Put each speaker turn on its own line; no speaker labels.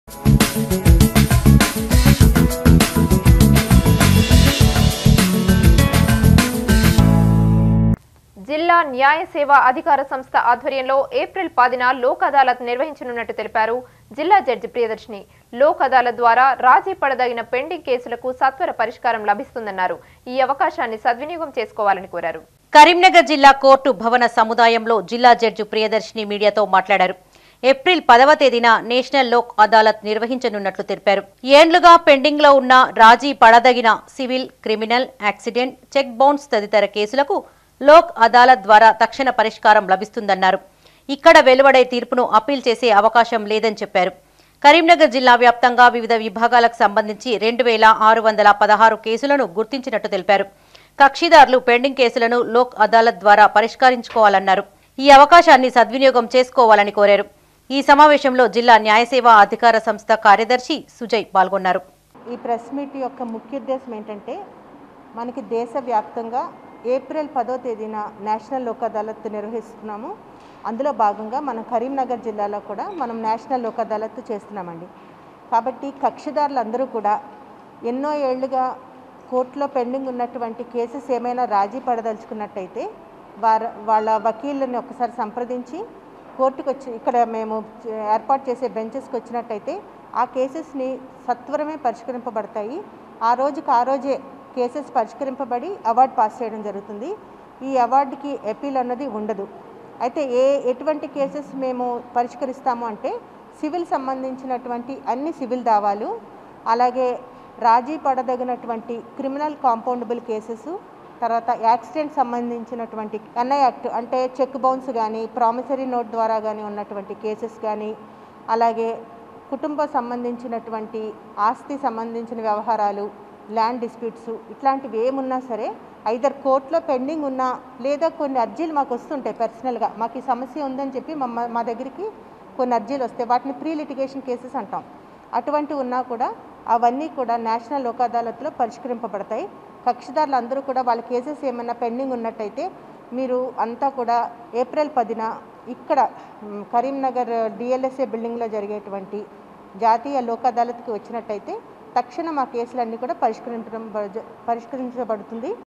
జిల్లా న్యాయ సేవా అధికార సంస్థ ఆధ్వర్యంలో ఏప్రిల్ పదిన లోక్ అదాలత్ నిర్వహించనున్నట్టు తెలిపారు జిల్లా జడ్జి ప్రియదర్శిని లోక్ అదాలత్ ద్వారా రాజీ పడదగిన పెండింగ్ కేసులకు సత్వర పరిష్కారం లభిస్తుందన్నారు ఈ అవకాశాన్ని సద్వినియోగం చేసుకోవాలని కోరారు
కరీంనగర్ జిల్లా కోర్టు భవన సముదాయంలో జిల్లా జడ్జి ప్రియదర్శిని మీడియాతో మాట్లాడారు ఏప్రిల్ పదవ తేదీన నేషనల్ లోక్ అదాలత్ నిర్వహించనున్నట్లు తెలిపారు ఏండ్లుగా పెండింగ్ లో ఉన్న రాజీ పడదగిన civil criminal accident cheque bounce తదితర కేసులకు లోక్ అదాలత్ ద్వారా తక్షణ పరిష్కారం లభిస్తుందన్నారు ఇక్కడ వెలువడే తీర్పును అప్పీల్ చేసే అవకాశం లేదని చెప్పారు కరీంనగర్ జిల్లా వ్యాప్తంగా వివిధ విభాగాలకు సంబంధించి రెండు వేల ఆరు వందల పదహారు కేసులను గుర్తించినట్టు తెలిపారు కక్షిదారులు పెండింగ్ కేసులను లోక్ అదాలత్ ద్వారా పరిష్కరించుకోవాలన్నారు ఈ అవకాశాన్ని సద్వినియోగం చేసుకోవాలని కోరారు ఈ సమావేశంలో జిల్లా న్యాయసేవా అధికార సంస్థ కార్యదర్శి సుజయ్ పాల్గొన్నారు
ఈ ప్రెస్ మీట్ యొక్క ముఖ్య ఉద్దేశం ఏంటంటే మనకి దేశవ్యాప్తంగా ఏప్రిల్ పదో తేదీన నేషనల్ లోక్ అదాలత్ నిర్వహిస్తున్నాము అందులో భాగంగా మనం కరీంనగర్ జిల్లాలో కూడా మనం నేషనల్ లోక్ అదాలత్ చేస్తున్నామండి కాబట్టి కక్షిదారులందరూ కూడా ఎన్నో ఏళ్లుగా కోర్టులో పెండింగ్ ఉన్నటువంటి కేసెస్ ఏమైనా రాజీ పడదలుచుకున్నట్టయితే వార వాళ్ళ వకీళ్ళని ఒకసారి సంప్రదించి కోర్టుకు వచ్చి ఇక్కడ మేము ఏర్పాటు చేసే బెంచెస్కి వచ్చినట్టయితే ఆ కేసెస్ని సత్వరమే పరిష్కరింపబడతాయి ఆ రోజుకి ఆ రోజే కేసెస్ పరిష్కరింపబడి అవార్డు పాస్ చేయడం జరుగుతుంది ఈ అవార్డుకి అపీల్ అన్నది ఉండదు అయితే ఏ ఎటువంటి కేసెస్ మేము పరిష్కరిస్తాము అంటే సివిల్ సంబంధించినటువంటి అన్ని సివిల్ దావాలు అలాగే రాజీ పడదగినటువంటి క్రిమినల్ కాంపౌండబుల్ కేసెస్ తర్వాత యాక్సిడెంట్ సంబంధించినటువంటి ఎన్ఐ యాక్ట్ అంటే చెక్ బౌన్స్ కానీ ప్రామిసరీ నోట్ ద్వారా కానీ ఉన్నటువంటి కేసెస్ కానీ అలాగే కుటుంబ సంబంధించినటువంటి ఆస్తి సంబంధించిన వ్యవహారాలు ల్యాండ్ డిస్ప్యూట్స్ ఇట్లాంటివి ఏమున్నా సరే ఐదర్ కోర్టులో పెండింగ్ ఉన్నా లేదా కొన్ని అర్జీలు మాకు వస్తుంటాయి పర్సనల్గా మాకు ఈ సమస్య ఉందని చెప్పి మా మా దగ్గరికి కొన్ని అర్జీలు వస్తాయి వాటిని ప్రీ లిటిగేషన్ కేసెస్ అంటాం అటువంటివి ఉన్నా కూడా అవన్నీ కూడా నేషనల్ లోక్ అదాలత్లో పరిష్కరింపబడతాయి కక్షిదారులు అందరూ కూడా వాళ్ళ కేసెస్ ఏమైనా పెండింగ్ ఉన్నట్టయితే మీరు అంతా కూడా ఏప్రిల్ పదిన ఇక్కడ మ్, కరీంనగర్ డిఎల్ఎస్ఏ బిల్డింగ్లో జరిగేటువంటి జాతీయ లోక్ అదాలత్కి వచ్చినట్టయితే తక్షణం ఆ కేసులన్నీ కూడా పరిష్కరించడం పరిష్కరించబడుతుంది